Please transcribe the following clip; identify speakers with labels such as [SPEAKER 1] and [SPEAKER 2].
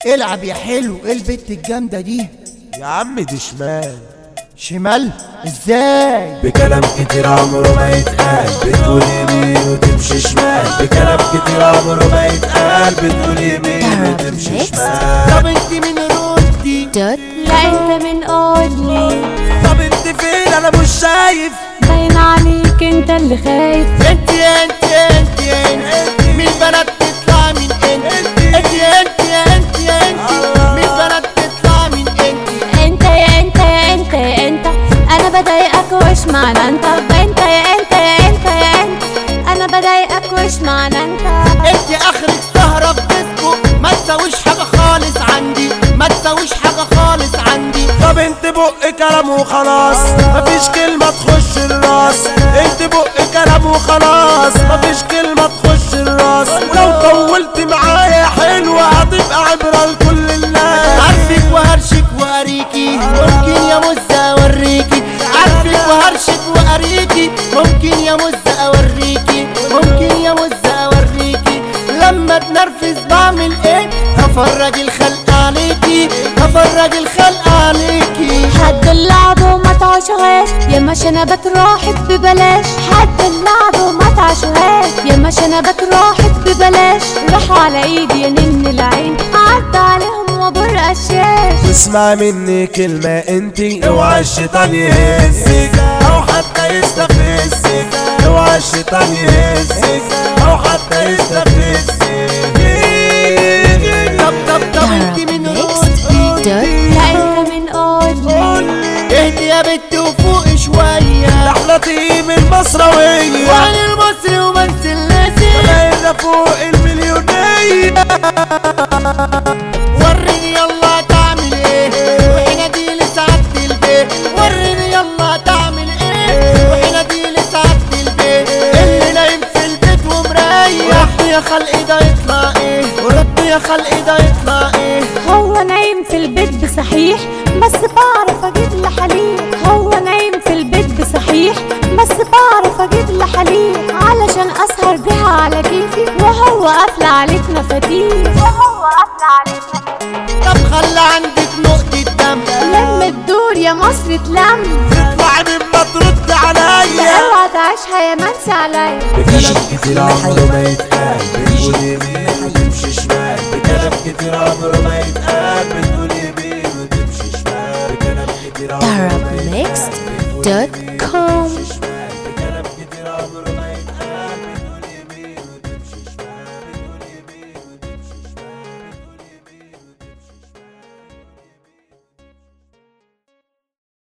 [SPEAKER 1] العب يا حلو ايه البت الجامدة دي
[SPEAKER 2] يا عم دي شمال
[SPEAKER 1] شمال ازاي
[SPEAKER 2] بكلام كتير عمره ما يتقال بتقول يمين وتمشي شمال بكلام كتير عمره ما يتقال بتقول يمين وتمشي شمال
[SPEAKER 1] طب انت من ردي
[SPEAKER 3] دوت لا انت من قولي
[SPEAKER 2] طب انت فين انا مش شايف
[SPEAKER 3] باين عليك انت اللي خايف
[SPEAKER 1] انت انت انت انت مين بنات تطلع من انت انت انت انت انت مين بنات تطلع من انت
[SPEAKER 3] انت يا انت يا انت يا انت انا بضايقك وش معنى انت انت يا انت يا انت يا انت انا بضايقك وش معنى انت
[SPEAKER 1] انت اخرك سهرة في ديسكو ما تساويش حاجة خالص عندي ما تساويش حاجة خالص عندي
[SPEAKER 2] طب انت بق كلام وخلاص مفيش كلمة تخش الراس انت بق كلام وخلاص مفيش كلمة تخش الراس ولو طولت معايا حلوة هتبقى عبرة لكل الناس
[SPEAKER 1] عارفك وهرشك واريكي ممكن يا مزة اوريكي عارفك وهرشك واريكي ممكن يا مزة اوريكي ممكن يا مزة اوريكي لما اتنرفز بعمل ايه هفرج الخلق عليكي هفرج الخلق عليكي
[SPEAKER 3] حد اللعب وما تعشوهاش يا ما شنبت راحت ببلاش حد اللعب وما تعشوهاش يا ما شنبت راحت ببلاش راحوا على ايدي يا نن العين عدى عليهم وابر قشاش
[SPEAKER 2] واسمع مني كلمة انتي اوعى الشيطان يهزك او حتى يستفزك اوعى الشيطان يهزك او حتى يستفزك
[SPEAKER 1] طب طب طب انت من ردي
[SPEAKER 3] لا انت من قولي
[SPEAKER 1] اهدي يا بت وفوق شوية
[SPEAKER 2] احلى تيم المصروية
[SPEAKER 1] وعن المصري ومنسي الناسي
[SPEAKER 2] بقينا فوق المليونية
[SPEAKER 1] وريني يلا تعمل ايه وحين دي لسعادة البيت وريني يلا تعمل ايه وحين دي لسعادة البيت اللي نايم في البيت ومريح ربي يا خلقي ده يطلع ايه وربي يا خلقي ده يطلع ايه
[SPEAKER 3] هو نايم في البيت بصحيح بس بعرف اجيب له حليب هو نايم في البيت بصحيح بس بعرف اجيب له حليب علشان اسهر بيها على كيفي وهو قافل عليك مفاتيح وهو قافل عليك مفاتيح
[SPEAKER 1] طب خلي عندك نقطة دم
[SPEAKER 3] لم الدور يا مصر تلم
[SPEAKER 2] تطلع مما ترد عليا
[SPEAKER 3] اوعى تعيشها يا منسي عليا
[SPEAKER 2] بكلام كتير عمره ما يتقال بتقول يمين وتمشي شمال بكلام كتير عمره ما يتقال بتقول يمين وتمشي شمال بكلام كتير عمره ما يتقال بتقول يمين وتمشي شمال